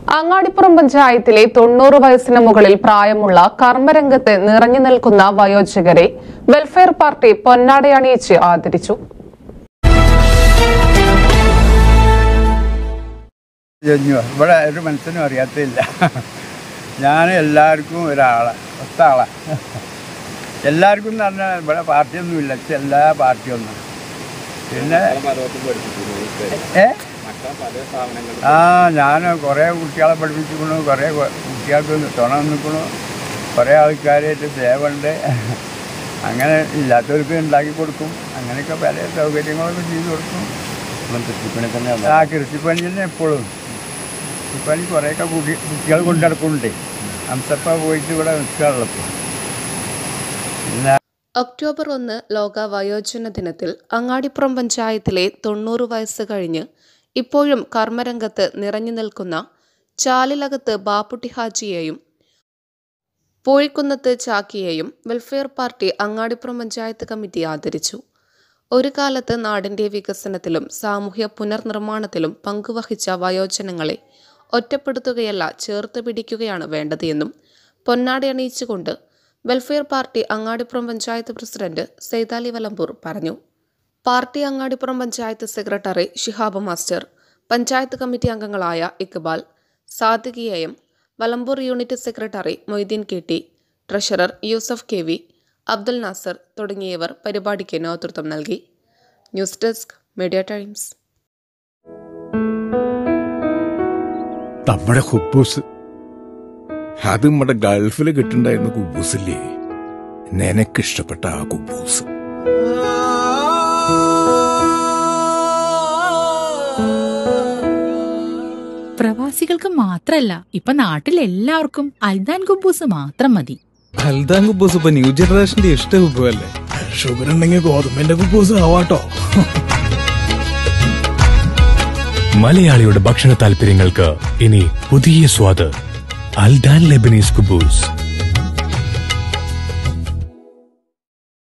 അങ്ങാടിപ്പുറം പഞ്ചായത്തിലെ തൊണ്ണൂറ് വയസ്സിന് മുകളിൽ പ്രായമുള്ള കർമ്മരംഗത്ത് നിറഞ്ഞു നിൽക്കുന്ന വയോജകരെ വെൽഫെയർ പാർട്ടി പൊന്നാടയണിയിച്ച് ആദരിച്ചു ജഞ്ഞു ഇവിടെ ഒരു മനുഷ്യനും അറിയാത്തില്ല ഞാൻ എല്ലാവർക്കും ഒരാളാണ് ഒത്ത ആളാണ് എല്ലാവർക്കും എന്ന് പറഞ്ഞാൽ ഇവിടെ പാർട്ടിയൊന്നുമില്ല പക്ഷെ എല്ലാ പാർട്ടിയൊന്നും പിന്നെ ഏ ആ ഞാൻ കുറേ കുട്ടികളെ പഠിപ്പിച്ചിക്കണു കുറേ കൊ- കുട്ടികൾക്ക് തുണ നിൽക്കണു കുറേ ആൾക്കാരായിട്ട് സേവുണ്ട് അങ്ങനെ ഇല്ലാത്തവർക്ക് ഉണ്ടാക്കി കൊടുക്കും അങ്ങനെയൊക്കെ പല സൗകര്യങ്ങളൊക്കെ ചെയ്തു കൊടുക്കും കൃഷിപ്പണി തന്നെ ആ കൃഷിപ്പണി തന്നെ എപ്പോഴും കൃഷിപ്പണി കുറേയൊക്കെ കുട്ടി കുട്ടികൾ കൊണ്ടു നടക്കുന്നുണ്ട് അംസപ്പ പോയിട്ട് ഇവിടെ നിൽക്കാറുള്ളപ്പോൾ പിന്നെ ഒക്ടോബർ ഒന്ന് ലോക വയോജന ദിനത്തിൽ അങ്ങാടിപ്പുറം പഞ്ചായത്തിലെ തൊണ്ണൂറ് വയസ്സ് കഴിഞ്ഞ് ഇപ്പോഴും കർമ്മരംഗത്ത് നിറഞ്ഞു നിൽക്കുന്ന ചാലിലകത്ത് ബാപ്പുട്ടി ഹാജിയെയും പൂഴിക്കുന്നത്ത് ചാക്കിയെയും welfare party Angadipuram panchayat committee ആദരിച്ചു ഒരു കാലത്ത് നാടിന്റെ വികസനത്തിലും സാമൂഹ്യ പുനർനിർമ്മാണത്തിലും പങ്കുവഹിച്ച വയോജനങ്ങളെ ഒറ്റപ്പെടുത്തുകയല്ല ചേർത്ത് പിടിക്കുകയാണ് വേണ്ടത് എന്നും പൊന്നാടി അണിയിച്ചുകൊണ്ട് welfare party Angadipuram panchayat president Saithali Valambur പറഞ്ഞു party Angadipuram panchayat secretary Shihab master panchayat committee അംഗങ്ങളായ Iqbal Sadiq A M Valambur unit secretary Moideen K T treasurer Yusuf K V Abdul Nasar തുടങ്ങിയവർ പരിപാടിക്ക് നേതൃത്വം നൽകി ന്യൂസ് ഡെസ്ക് മീഡിയ ടൈംസ് നമ്മുടെ കുബൂസ് അത് നമ്മുടെ ഗൾഫിൽ കിട്ടുണ്ടായിരുന്ന കുബൂസില്ലേ നിനക്കിഷ്ടപ്പെട്ട ആ കുബൂസ് പ്രവാസികൾക്ക് മാത്രല്ല ഇപ്പൊ നാട്ടിൽ എല്ലാവർക്കും അൽദാൻ കുബൂസ് മാത്രം മതി ഹൽദാൻ കുബൂസ് ഇപ്പൊ ന്യൂ ജനറേഷന്റെ ഇഷ്ട കുബുവല്ലേ ഷുഗർ ഉണ്ടെങ്കിൽ ഗോതമ്പിന്റെ കുബൂസ് ആവാട്ടോ മലയാളിയുടെ ഭക്ഷണ താല്പര്യങ്ങൾക്ക് ഇനി പുതിയ സ്വാദ് അൽദാൻ ലെബനീസ് കുബൂസ്